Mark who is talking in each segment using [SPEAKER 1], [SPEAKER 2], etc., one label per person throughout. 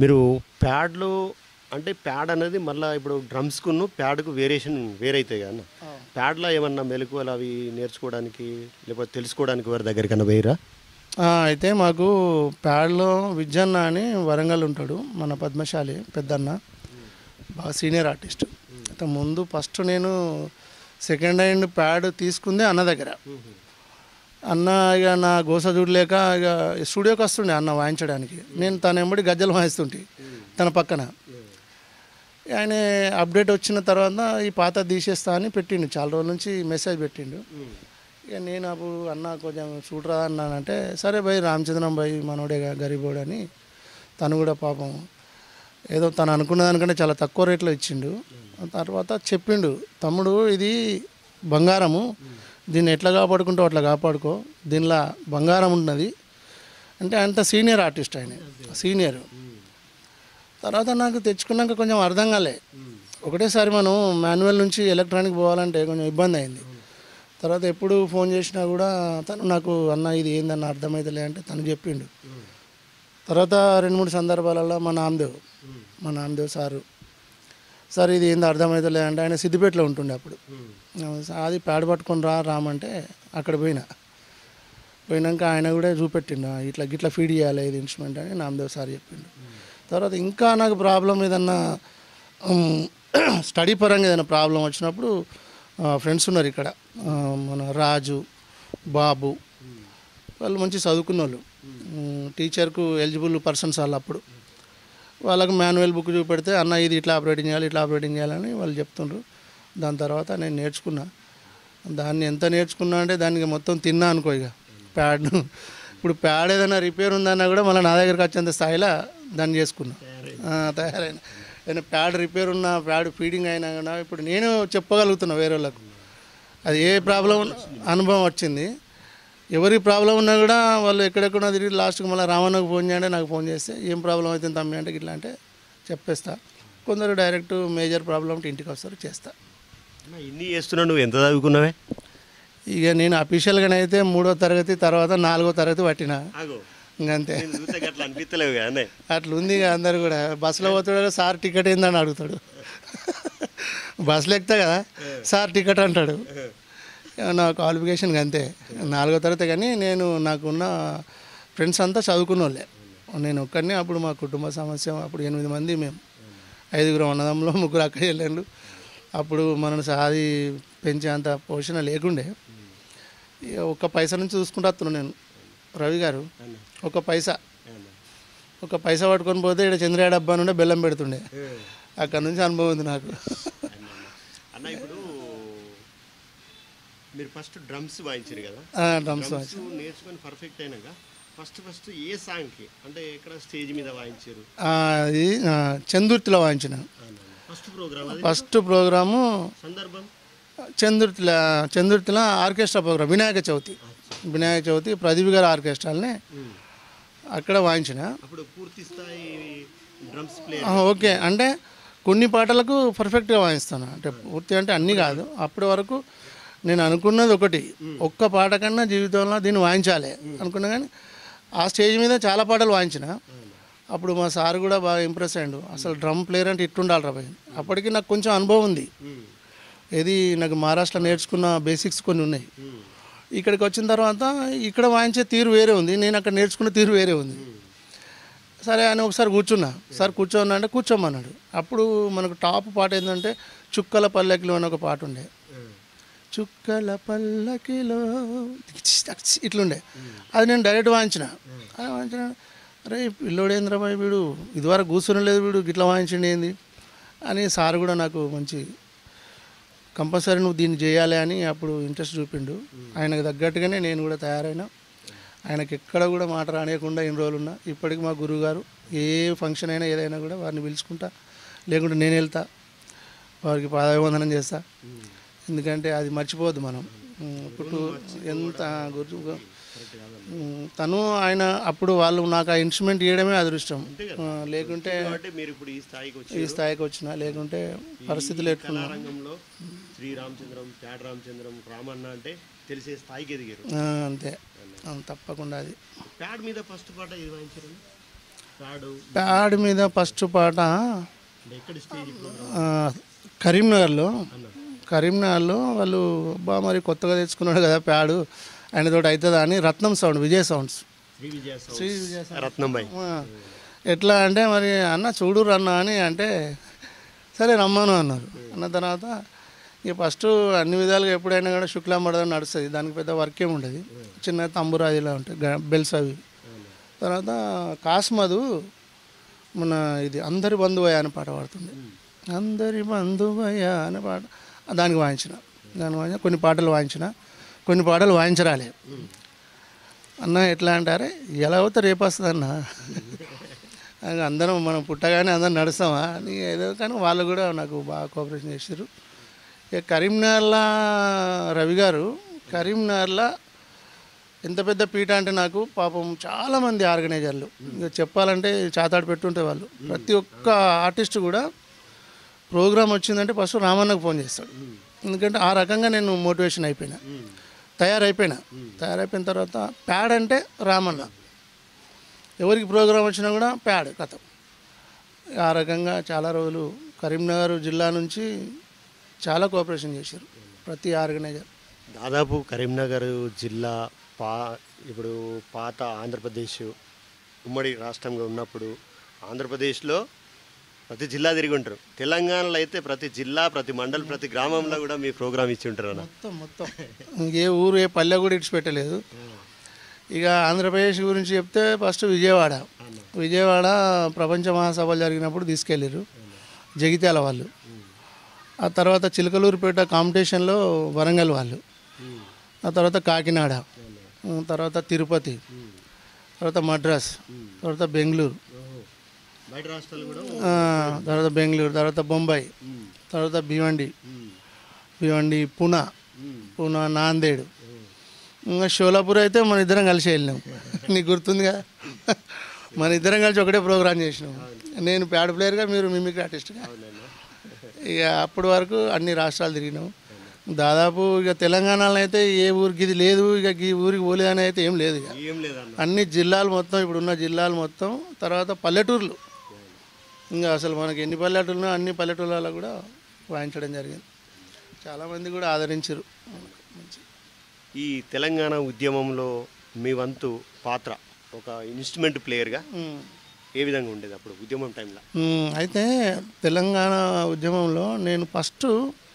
[SPEAKER 1] మీరు ప్యాడ్లు అంటే ప్యాడ్ అనేది మళ్ళీ ఇప్పుడు డ్రమ్స్కును ప్యాడ్కు వేరియేషన్ వేరైతాయి కదా ప్యాడ్లో ఏమన్నా మెలకువలు అవి నేర్చుకోవడానికి లేకపోతే తెలుసుకోవడానికి వారి దగ్గరికన్నా వేయరా
[SPEAKER 2] ఆ, అయితే మాకు ప్యాడ్లో విజ్జన్న అని వరంగల్ ఉంటాడు మన పద్మశాలి పెద్దన్న బాగా సీనియర్ ఆర్టిస్ట్ అయితే ముందు ఫస్ట్ నేను సెకండ్ హ్యాండ్ ప్యాడ్ తీసుకుందే అన్న దగ్గర అన్న ఇక నా గోస చూడలేక ఇక స్టూడియోకి వస్తుండే అన్న వాయించడానికి నేను తన ఎంబడి గజ్జలు వాయిస్తుంటే తన పక్కన ఆయన అప్డేట్ వచ్చిన తర్వాత ఈ పాత తీసేస్తా అని పెట్టిండు చాలా రోజుల నుంచి మెసేజ్ పెట్టిండు ఇక నేను అప్పుడు అన్న కొంచెం చూడరా అన్నానంటే సరే భయ్ రామచంద్రం భయ్ మనోడే గరీబోడు అని తను కూడా పాపం ఏదో తను అనుకున్న దానికంటే చాలా తక్కువ రేట్లో ఇచ్చిండు తర్వాత చెప్పిండు తమ్ముడు ఇది బంగారము దీన్ని ఎట్లా కాపాడుకుంటో అట్లా కాపాడుకో దీనిలో బంగారం ఉన్నది అంటే అంత సీనియర్ ఆర్టిస్ట్ ఆయన సీనియర్ తర్వాత నాకు తెచ్చుకున్నాక కొంచెం అర్థం కాలే ఒకటేసారి మనం మాన్యువల్ నుంచి ఎలక్ట్రానిక్ పోవాలంటే కొంచెం ఇబ్బంది అయింది తర్వాత ఎప్పుడు ఫోన్ చేసినా కూడా తను నాకు అన్న ఇది ఏందన్న అర్థమవుతలే అంటే తను చెప్పిండు తర్వాత రెండు మూడు సందర్భాలలో మా నామదేవ్ మా నామదేవ్ సారు సార్ ఇది ఏందో అర్థమవుతలే అంటే ఆయన సిద్దిపేటలో ఉంటుండే అప్పుడు అది ప్యాడ్ పట్టుకొని రా రామంటే అక్కడ పోయినా పోయినాక ఆయన కూడా చూపెట్టిండు "ఆ, ఇట్లా గిట్లా ఫీడ్ చేయాలి ఇది ఇన్స్ట్రుమెంట్ అని నామదేవ్ సార్ చెప్పిండు తర్వాత ఇంకా నాకు ప్రాబ్లం ఏదన్నా ఉమ్, స్టడీ పరంగా ఏదైనా ప్రాబ్లం వచ్చినప్పుడు ఫ్రెండ్స్ ఉన్నారు ఇక్కడ ఆ, మన రాజు బాబు వాళ్ళు మంచి చదువుకున్న వాళ్ళు ఉమ్, టీచర్కు ఎలిజిబుల్ పర్సన్స్ వాళ్ళు అప్పుడు వాళ్ళకు మాన్యువల్ బుక్ చూపెడితే అన్న ఇది ఇట్లా ఆపరేటింగ్ చేయాలి ఇట్లా ఆపరేటింగ్ చేయాలని వాళ్ళు చెప్తుండ్రు దాని తర్వాత నేను నేర్చుకున్నా దాన్ని ఎంత నేర్చుకున్నా అంటే దానికి మొత్తం తిన్నా అనుకో ఇక ప్యాడ్ను ఇప్పుడు ప్యాడ్ ఏదైనా రిపేర్ ఉందన్నా కూడా మళ్ళీ నా దగ్గరికి వచ్చేంత స్థాయిలో దాన్ని చేసుకున్నా ఆ, తయారైన ఏదైనా ప్యాడ్ రిపేర్ ఉన్నా ప్యాడ్ ఫీడింగ్ అయినా కూడా ఇప్పుడు నేను చెప్పగలుగుతున్నా వేరే వాళ్ళకు అది ఏ ప్రాబ్లం ఉన్నా- అనుభవం వచ్చింది ఎవరి ప్రాబ్లం ఉన్నా కూడా వాళ్ళు ఎక్కడెక్కడ తిరిగి లాస్ట్కి మళ్ళీ రామన్నకు ఫోన్ చేయండి నాకు ఫోన్ చేస్తే ఏం ప్రాబ్లం అవుతుంది తమ్మి అంటే ఇట్లా అంటే చెప్పేస్తా కొందరు డైరెక్ట్ మేజర్ ప్రాబ్లం ఉంటే ఇంటికి వస్తారు చేస్తా
[SPEAKER 1] అన్న, ఇన్ని చేస్తున్నావు నువ్వు ఎంత చదువుకున్నావే
[SPEAKER 2] ఇక నేను అఫీషియల్గానే అయితే మూడో తరగతి తర్వాత నాలుగో తరగతి పట్టిన
[SPEAKER 1] ఆగో
[SPEAKER 2] ఇంకంతే
[SPEAKER 1] నేను చూస్తే అట్లా అనిపించలేవు కదా అన్నయ్య.
[SPEAKER 2] అట్లా ఉంది ఇక అందరు కూడా బస్సులో పోతాడు సార్ టికెట్ ఏందని అడుగుతాడు బస్సులో ఎక్కుతా కదా సార్ టికెట్ అంటాడు ఇక నా క్వాలిఫికేషన్ అంతే నాలుగో తరగతి కానీ నేను నాకున్న ఫ్రెండ్స్ అంతా చదువుకున్న వాళ్ళే నేను ఒక్కడినే అప్పుడు మా కుటుంబ సమస్య అప్పుడు ఎనిమిది మంది మేము ఐదుగురు అన్నదమ్ములు ముగ్గురు అక్క చెల్లెళ్ళు అప్పుడు మనను సాది పెంచేంత పోషణ లేకుండే ఇక ఒక్క పైసా నుంచి చూసుకుంటూ వస్తున్నాను నేను రవి గారు ఒక పైసా ఒక పైసా పట్టుకొని పోతే ఇక్కడ చంద్రయ్య డబ్బా నుండే బెల్లం పెడుతుండే అక్కడ నుంచి అనుభవం ఉంది నాకు
[SPEAKER 1] అన్న ఇప్పుడు మీరు ఫస్ట్ డ్రమ్స్ వాయించారు కదా
[SPEAKER 2] ఆ, డ్రమ్స్
[SPEAKER 1] డ్రమ్స్ నేర్చుకొని పర్ఫెక్ట్ అయినాక ఫస్ట్ ఫస్ట్ ఏ సాంగ్కి అంటే ఎక్కడ స్టేజ్ మీద వాయించారు
[SPEAKER 2] ఆ, అది ఆ, చందుర్తిలో వాయించిన
[SPEAKER 1] ఫస్ట్ ప్రోగ్రామ్ అది
[SPEAKER 2] ఫస్ట్ ప్రోగ్రాము
[SPEAKER 1] సందర్భం
[SPEAKER 2] చందుర్తిలో చందుర్తిలో ఆర్కెస్ట్రా ప్రోగ్రామ్ వినాయక చవితి వినాయక చవితి ప్రదీప్ గారి ఆర్కెస్ట్రాల్ని అక్కడ వాయించిన
[SPEAKER 1] అప్పుడు పూర్తి స్థాయి డ్రమ్స్ ప్లే
[SPEAKER 2] ఆ, ఓకే అంటే కొన్ని పాటలకు పర్ఫెక్ట్గా వాయిస్తాను అంటే పూర్తి అంటే అన్నీ కాదు అప్పటి వరకు నేను అనుకున్నది ఒకటి ఒక్క పాట కన్నా జీవితంలో దీన్ని వాయించాలి అనుకున్నా కానీ ఆ స్టేజ్ మీద చాలా పాటలు వాయించిన అప్పుడు మా సార్ కూడా బాగా ఇంప్రెస్ అయ్యాడు అసలు డ్రమ్ ప్లేయర్ అంటే ఇట్టుండాలి రా భయ్ అప్పటికి నాకు కొంచెం అనుభవం ఉంది ఏది నాకు మహారాష్ట్ర నేర్చుకున్న బేసిక్స్ కొన్ని ఉన్నాయి ఇక్కడికి వచ్చిన తర్వాత ఇక్కడ వాయించే తీరు వేరే ఉంది నేను అక్కడ నేర్చుకున్న తీరు వేరే ఉంది సరే అని ఒకసారి కూర్చున్నా సార్ కూర్చోన్నా అంటే కూర్చోమన్నాడు అప్పుడు మనకు టాప్ పాట ఏంటంటే చుక్కల పల్లకిలో అని ఒక పాట ఉండే చుక్కల పల్లకిలో ఇట్లుండే అది నేను డైరెక్ట్ వాయించిన అది వాయించిన అరే పిల్లోడేంద్ర బాయ్ వీడు ఇదివరకు కూర్చుని లేదు వీడు గిట్లా వాయించండి ఏంది అని సార్ కూడా నాకు మంచి కంపల్సరీ నువ్వు దీన్ని చేయాలి అని అప్పుడు ఇంట్రెస్ట్ చూపిండు ఆయనకు తగ్గట్టుగానే నేను కూడా తయారైనా ఆయనకి ఎక్కడ కూడా మాట రానియకుండా ఇన్ని రోజులు ఉన్నా ఇప్పటికి మా గురువు గారు ఏ ఫంక్షన్ అయినా ఏదైనా కూడా వారిని పిలుచుకుంటా లేకుంటే నేను వెళ్తా వారికి పాదాభివందనం చేస్తా ఎందుకంటే అది మర్చిపోవద్దు మనం ఉమ్, ఇప్పుడు ఎంత గురు ఉమ్, తను ఆయన అప్పుడు వాళ్ళు నాకు ఆ ఇన్స్ట్రుమెంట్ ఇవ్వడమే అదృష్టం ఆ, లేకుంటే
[SPEAKER 1] కాబట్టి మీరు ఇప్పుడు ఈ స్థాయికి వచ్చి
[SPEAKER 2] ఈ స్థాయికి వచ్చిన లేకుంటే పరిస్థితులు ఎట్టుకున్నా
[SPEAKER 1] రంగంలో శ్రీ రామచంద్రం ప్యాడ రామచంద్రం రామన్న అంటే తెలిసే స్థాయికి ఎదిగారు
[SPEAKER 2] ఆ, అంతే ఆ, తప్పకుండా అది
[SPEAKER 1] ప్యాడ్ మీద ఫస్ట్ పాట ఇది వాయించారు
[SPEAKER 2] ప్యాడ్ మీద ఫస్ట్ పాట ఆ, కరీంనగర్లో కరీంనగర్లో వాళ్ళు బా మరి కొత్తగా తెచ్చుకున్నాడు కదా ప్యాడు ఆయనతో అవుతుందా అని Ratnam sound Vijay sounds Sri Vijay sounds.
[SPEAKER 1] Ratnambai
[SPEAKER 2] ఆ, ఎట్లా అంటే మరి అన్న చూడు అన్న అని అంటే సరే రమ్మను అన్నారు అన్న తర్వాత ఇక ఫస్ట్ అన్ని విధాలుగా ఎప్పుడైనా కూడా శుక్లాంబడదని నడుస్తుంది దానికి పెద్ద వర్క్ ఏమి ఉండదు చిన్న తంబురాదిలా ఉంటాయి గ- బెల్స్ అవి తర్వాత కాస్మదు మన ఇది అందరి బంధువయ్య అనే పాట పాడుతుంది అందరి బంధువయ్య అనే పాట దానికి వాయించిన దానికి వాయించిన కొన్ని పాటలు వాయించిన కొన్ని పాటలు వాయించరాలే అన్న ఎట్లా అంటారే ఎలా అవుతా రేపు వస్తుంది అన్న అది అందరం మనం పుట్టగానే అందరం నడుస్తామా అని ఏదో కానీ వాళ్ళు కూడా నాకు బాగా కోఆపరేషన్ చేశారు ఇక కరీంనగర్లో రవి గారు కరీంనగర్లో ఎంత పెద్ద పీట అంటే నాకు పాపం చాలామంది ఆర్గనైజర్లు ఇక చెప్పాలంటే చాతాడు పెట్టుంటే వాళ్ళు ప్రతి ఒక్క ఆర్టిస్ట్ కూడా ప్రోగ్రామ్ వచ్చిందంటే ఫస్ట్ రామన్నకు ఫోన్ చేస్తాడు ఎందుకంటే ఆ రకంగా నేను మోటివేషన్ అయిపోయినా తయారైపోయినా తయారైపోయిన తర్వాత ప్యాడ్ అంటే రామన్న ఎవరికి ప్రోగ్రాం వచ్చినా కూడా ప్యాడ్ కథ ఆ రకంగా చాలా రోజులు కరీంనగర్ జిల్లా నుంచి చాలా కోఆపరేషన్ చేశారు ప్రతి ఆర్గనైజర్
[SPEAKER 1] దాదాపు కరీంనగర్ జిల్లా పా ఇప్పుడు పాత ఆంధ్రప్రదేశ్ ఉమ్మడి రాష్ట్రంగా ఉన్నప్పుడు ఆంధ్రప్రదేశ్లో ప్రతి జిల్లా తిరిగి ఉంటారు తెలంగాణలో అయితే ప్రతి జిల్లా ప్రతి మండలం ప్రతి గ్రామంలో కూడా మీ ప్రోగ్రామ్ ఇచ్చి ఉంటారు అన్న
[SPEAKER 2] మొత్తం మొత్తం ఏ ఊరు ఏ పల్లె కూడా ఇడిచిపెట్టలేదు ఇక ఆంధ్రప్రదేశ్ గురించి చెప్తే ఫస్ట్ విజయవాడ విజయవాడ ప్రపంచ మహాసభలు జరిగినప్పుడు తీసుకెళ్ళారు జగిత్యాల వాళ్ళు ఆ తర్వాత చిలకలూరుపేట కాంపిటీషన్లో వరంగల్ వాళ్ళు ఆ తర్వాత కాకినాడ ఆ తర్వాత తిరుపతి తర్వాత మద్రాస్ తర్వాత బెంగళూరు
[SPEAKER 1] బయట రాష్ట్రాలు కూడా
[SPEAKER 2] ఆ, తర్వాత బెంగళూరు తర్వాత బొంబాయి తర్వాత భివండి భివండి పూనా పూనా నాందేడ్ ఇంకా షోలాపూర్ అయితే మన ఇద్దరం కలిసి వెళ్ళినాం నీకు గుర్తుందిగా మన ఇద్దరం కలిసి ఒకటే ప్రోగ్రామ్ చేసినాం నేను ప్యాడ్ ప్లేయర్గా మీరు మిమిక్రీ ఆర్టిస్ట్గా ఇక అప్పటి వరకు అన్ని రాష్ట్రాలు తిరిగినాం దాదాపు ఇక తెలంగాణలో అయితే ఏ ఊరికి ఇది లేదు ఇక ఈ ఊరికి పోలేదని అయితే ఏం లేదు ఇక
[SPEAKER 1] ఏం లేదన్న
[SPEAKER 2] అన్ని జిల్లాలు మొత్తం ఇప్పుడున్న జిల్లాలు మొత్తం తర్వాత పల్లెటూర్లు ఇంకా అసలు మనకి ఎన్ని పల్లెటూర్లు అన్ని పల్లెటూర్లలో కూడా వాయించడం జరిగింది చాలామంది కూడా ఆదరించారు
[SPEAKER 1] ఈ తెలంగాణ ఉద్యమంలో మీ వంతు పాత్ర ఒక ఇన్స్ట్రుమెంట్ ప్లేయర్గా ఏ విధంగా ఉండేది అప్పుడు ఉద్యమం టైంలో
[SPEAKER 2] మ్మ్. అయితే తెలంగాణ ఉద్యమంలో నేను ఫస్ట్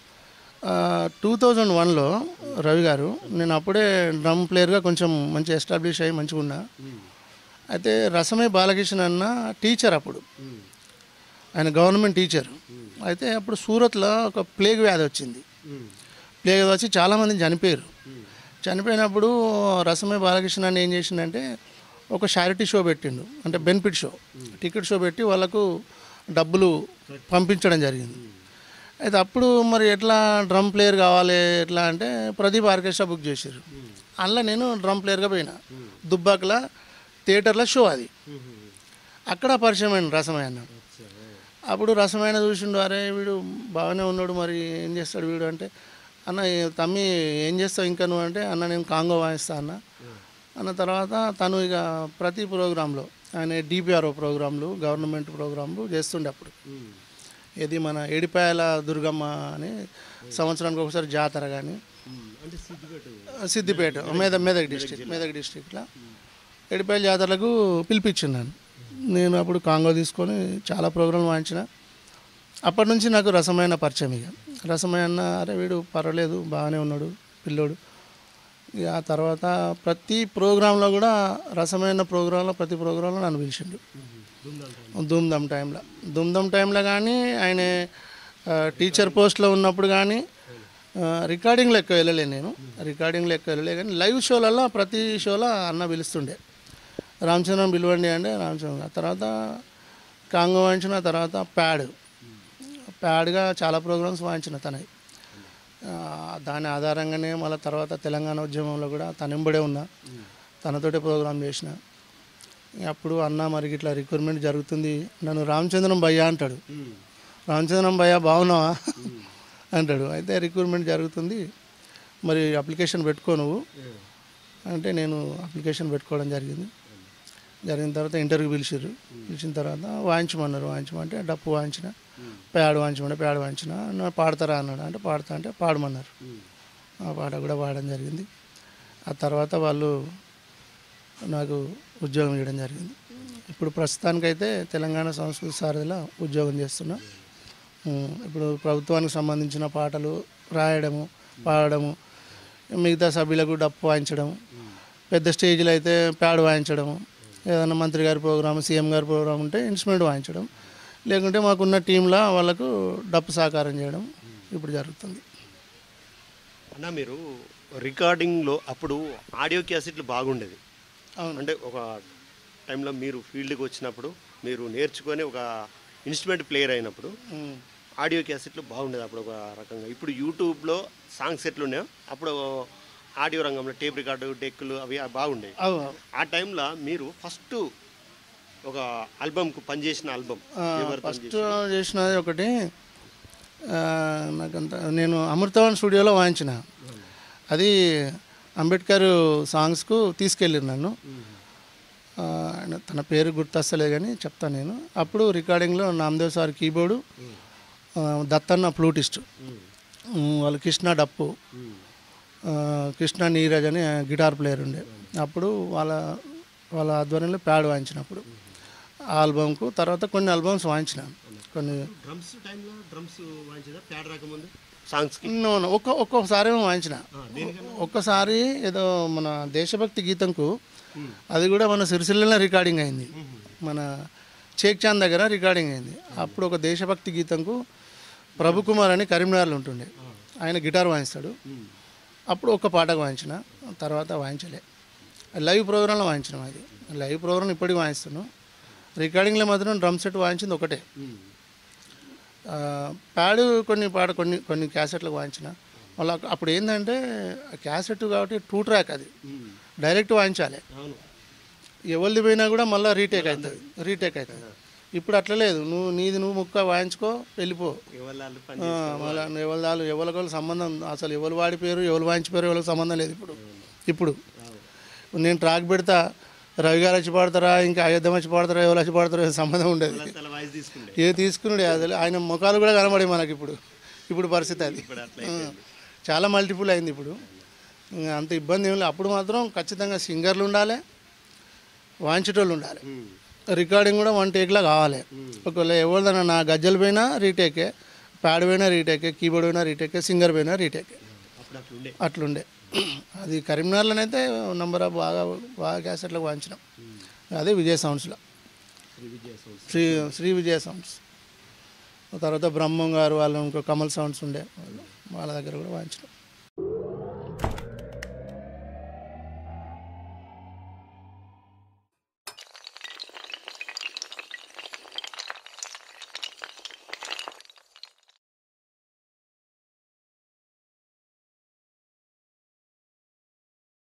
[SPEAKER 2] టూ థౌజండ్ వన్లో రవి గారు నేను అప్పుడే డ్రమ్ ప్లేయర్గా కొంచెం మంచి ఎస్టాబ్లిష్ అయ్యి మంచిగా ఉన్నా అయితే రసమే బాలకృష్ణ అన్న టీచర్ అప్పుడు ఆయన గవర్నమెంట్ టీచర్ అయితే అప్పుడు సూరత్లో ఒక ప్లేగ్ వ్యాధి వచ్చింది ప్లేగ్ వ్యాధి వచ్చి చాలామంది చనిపోయారు చనిపోయినప్పుడు రసమే బాలకృష్ణ అని ఏం చేసిండంటే ఒక చారిటీ షో పెట్టిండు అంటే బెనిఫిట్ షో టికెట్ షో పెట్టి వాళ్ళకు డబ్బులు పంపించడం జరిగింది అయితే అప్పుడు మరి ఎట్లా డ్రమ్ ప్లేయర్ కావాలి ఎట్లా అంటే ప్రదీప్ ఆర్కెస్ట్రా బుక్ చేశారు అందులో నేను డ్రమ్ ప్లేయర్గా పోయినా దుబ్బాకల థియేటర్లో షో అది అక్కడ పరిచయం అయిన రసమైన అప్పుడు రసమైన చూసిండు అరే వీడు బాగానే ఉన్నాడు మరి ఏం చేస్తాడు వీడు అంటే అన్న ఏ- తమ్మి ఏం చేస్తావు ఇంకా నువ్వు అంటే అన్న నేను కాంగో వాయిస్తా అన్న అన్న తర్వాత తను ఇక ప్రతి ప్రోగ్రాంలో ఆయన డిపిఆర్ఓ ప్రోగ్రాంలు గవర్నమెంట్ ప్రోగ్రాంలు చేస్తుండే అప్పుడు ఇది మన ఏడిపాయల దుర్గమ్మ అని సంవత్సరానికి ఒకసారి జాతర కానీ
[SPEAKER 1] అంటే సిద్దిపేట
[SPEAKER 2] సిద్దిపేట మెదక్ మెదక్ డిస్టిక్ మెదక్ డిస్టిక్లో ఎడిపాయల జాతరలకు పిలిపించున్నాను నేను అప్పుడు కాంగో తీసుకొని చాలా ప్రోగ్రాంలు వాయించిన అప్పటి నుంచి నాకు రసమైన పరిచయం ఇక రసమైన అరే వీడు పర్వాలేదు బాగానే ఉన్నాడు పిల్లోడు ఇక ఆ తర్వాత ప్రతి ప్రోగ్రాంలో కూడా రసమైన ప్రోగ్రాంలో ప్రతి ప్రోగ్రాంలో నన్ను పిలిచిండు ధూమ్ధామ్ టైంలో ధూమ్ధామ్ టైంలో కానీ ఆయన ఆ, టీచర్ పోస్ట్లో ఉన్నప్పుడు కానీ ఆ, రికార్డింగ్లో ఎక్కువ వెళ్ళలే నేను రికార్డింగ్లో ఎక్కువ వెళ్ళలే కానీ లైవ్ షోలలో ప్రతి షోలో అన్న పిలుస్తుండే రామచంద్రం పిలవండి అంటే రామచంద్రం ఆ తర్వాత కాంగో వాయించిన తర్వాత ప్యాడ్ ప్యాడ్గా చాలా ప్రోగ్రామ్స్ వాయించిన తనవి ఆ, దాని ఆధారంగానే మళ్ళీ తర్వాత తెలంగాణ ఉద్యమంలో కూడా తనెంబడే ఉన్నా తనతోటే ప్రోగ్రామ్ చేసిన అప్పుడు అన్న మరి ఇట్లా రిక్రూట్మెంట్ జరుగుతుంది నన్ను రామచంద్రం భయ్య అంటాడు రామచంద్రం భయ్య బాగున్నావా అంటాడు అయితే రిక్రూట్మెంట్ జరుగుతుంది మరి అప్లికేషన్ పెట్టుకో నువ్వు అంటే నేను అప్లికేషన్ పెట్టుకోవడం జరిగింది జరిగిన తర్వాత ఇంటర్వ్యూ పిలిచిర్రు పిలిచిన తర్వాత వాయించమన్నారు వాయించమంటే డప్పు వాయించిన ప్యాడ్ వాయించమంటే ప్యాడ్ వాయించిన నా పాడతారా అన్నాడు అంటే పాడతా అంటే పాడమన్నారు ఆ పాట కూడా పాడడం జరిగింది ఆ తర్వాత వాళ్ళు నాకు ఉద్యోగం ఇవ్వడం జరిగింది ఇప్పుడు ప్రస్తుతానికైతే తెలంగాణ సంస్కృతి సారథిలో ఉద్యోగం చేస్తున్నా ఉమ్, ఇప్పుడు ప్రభుత్వానికి సంబంధించిన పాటలు రాయడము పాడడము మిగతా సభ్యులకు డప్పు వాయించడం పెద్ద స్టేజ్లో అయితే ప్యాడ్ వాయించడం ఏదైనా మంత్రి గారి ప్రోగ్రామ్ సీఎం గారి ప్రోగ్రామ్ ఉంటే ఇన్స్ట్రుమెంట్ వాయించడం లేకుంటే మాకున్న టీంలో వాళ్ళకు డప్పు సహకారం చేయడం ఇప్పుడు జరుగుతుంది
[SPEAKER 1] అన్న మీరు రికార్డింగ్లో అప్పుడు ఆడియో క్యాసెట్లు బాగుండేది
[SPEAKER 2] అవును
[SPEAKER 1] అంటే ఒక టైంలో మీరు ఫీల్డ్కి వచ్చినప్పుడు మీరు నేర్చుకొని ఒక ఇన్స్ట్రుమెంట్ ప్లేయర్ అయినప్పుడు
[SPEAKER 2] ఉమ్.
[SPEAKER 1] ఆడియో క్యాసెట్లు బాగుండేది అప్పుడు ఒక రకంగా ఇప్పుడు యూట్యూబ్లో సాంగ్స్ ఎట్లున్నాయో అప్పుడు ఆడియో రంగంలో టేప్ రికార్డు డెక్కులు అవి బాగుండేవి
[SPEAKER 2] అవును
[SPEAKER 1] ఆ టైంలో మీరు ఫస్ట్ ఒక ఆల్బమ్కు పనిచేసిన ఆల్బమ్ ఎవరు
[SPEAKER 2] ఫస్ట్ చేసినది ఒకటి ఆ, నాకంత నేను అమృతవన్ స్టూడియోలో వాయించిన అది అంబేద్కర్ సాంగ్స్కు తీసుకెళ్ళారు నన్ను ఆ, ఆయన తన పేరు గుర్తొస్తలే కానీ చెప్తాను నేను అప్పుడు రికార్డింగ్లో నామదేవ్ సార్ కీబోర్డు ఆ, దత్తన్న ఫ్లూటిస్ట్ ఉమ్, వాళ్ళు కృష్ణ డప్పు ఆ, కృష్ణ నీరజ్ అని గిటార్ ప్లేయర్ ఉండే అప్పుడు వాళ్ళ వాళ్ళ ఆధ్వర్యంలో ప్యాడ్ వాయించినప్పుడు ఆ ఆల్బమ్కు తర్వాత కొన్ని ఆల్బమ్స్ వాయించినాను కొన్ని
[SPEAKER 1] డ్రమ్స్ టైంలో డ్రమ్స్ వాయించేదా ప్యాడ్ రాకముందు సాంగ్స్కి
[SPEAKER 2] నో, నో, ఒక్క ఒక్కొక్కసారి ఏమో వాయించిన ఒక్కసారి ఏదో మన దేశభక్తి గీతంకు అది కూడా మన సిరిసిల్లలో రికార్డింగ్ అయింది మన చేక్ చాంద్ దగ్గర రికార్డింగ్ అయింది అప్పుడు ఒక దేశభక్తి గీతంకు ప్రభు కుమార్ అని కరీంనగర్లో ఉంటుండే ఆయన గిటార్ వాయిస్తాడు అప్పుడు ఒక పాటకు వాయించిన తర్వాత వాయించలే లైవ్ ప్రోగ్రాంలో వాయించినాం అది లైవ్ ప్రోగ్రామ్ ఇప్పటికి వాయిస్తున్నాం రికార్డింగ్లో మాత్రం డ్రమ్ సెట్ వాయించింది ఒకటే ఆ, ప్యాడ్ కొన్ని పాట కొన్ని కొన్ని క్యాసెట్లకు వాయించిన మళ్ళీ అప్పుడు ఏంటంటే క్యాసెట్ కాబట్టి టూ ట్రాక్ అది డైరెక్ట్ వాయించాలి
[SPEAKER 1] అవును
[SPEAKER 2] ఎవరిది పోయినా కూడా మళ్ళీ రీటేక్ అవుతుంది రీటేక్ అవుతుంది ఇప్పుడు అట్లా లేదు నువ్వు నీది నువ్వు ముక్క వాయించుకో వెళ్ళిపో
[SPEAKER 1] ఎవరు పని
[SPEAKER 2] ఆ, మళ్ళీ ఎవరి వాళ్ళు ఎవరికి సంబంధం అసలు ఎవరు వాడిపోయారు ఎవరు వాయించిపోయారు ఎవరికి సంబంధం లేదు ఇప్పుడు ఇప్పుడు నేను ట్రాక్ పెడతా రవి గారు వచ్చి పాడతారా ఇంకా అయోధ్య వచ్చి పాడతారా ఎవరు వచ్చి పాడతారో ఏం సంబంధం ఉండేది
[SPEAKER 1] తల వాయిస్ తీసుకుండే
[SPEAKER 2] ఏ తీసుకున్నాడు అసలు ఆయన ముఖాలు కూడా కనబడే మనకి ఇప్పుడు ఇప్పుడు పరిస్థితి అది
[SPEAKER 1] ఇప్పుడు అట్లా
[SPEAKER 2] ఆ, చాలా మల్టిపుల్ అయింది ఇప్పుడు ఇంకా అంత ఇబ్బంది ఏం లేదు అప్పుడు మాత్రం ఖచ్చితంగా సింగర్లు ఉండాలి వాయించేటోళ్ళు ఉండాలి రికార్డింగ్ కూడా వన్ టేక్లా కావాలి ఒకవేళ ఎవరిదైనా నా గజ్జలు పోయినా రీటేకే ప్యాడ్ పోయినా రీటేకే కీబోర్డ్ పోయినా రీటేకే సింగర్ పోయినా రీటేకే
[SPEAKER 1] అప్పుడు అట్లా ఉండే
[SPEAKER 2] అట్లుండే అది కరీంనగర్లోనైతే నంబర్ ఆఫ్ బాగా బాగా క్యాసెట్లకు వాయించినాం అదే విజయ సౌండ్స్లో
[SPEAKER 1] శ్రీ విజయ సౌండ్స్
[SPEAKER 2] శ్రీ శ్రీ విజయ సౌండ్స్ తర్వాత బ్రహ్మం గారు వాళ్ళు ఇంకో కమల్ సౌండ్స్ ఉండే వాళ్ళు వాళ్ళ దగ్గర కూడా వాయించినాం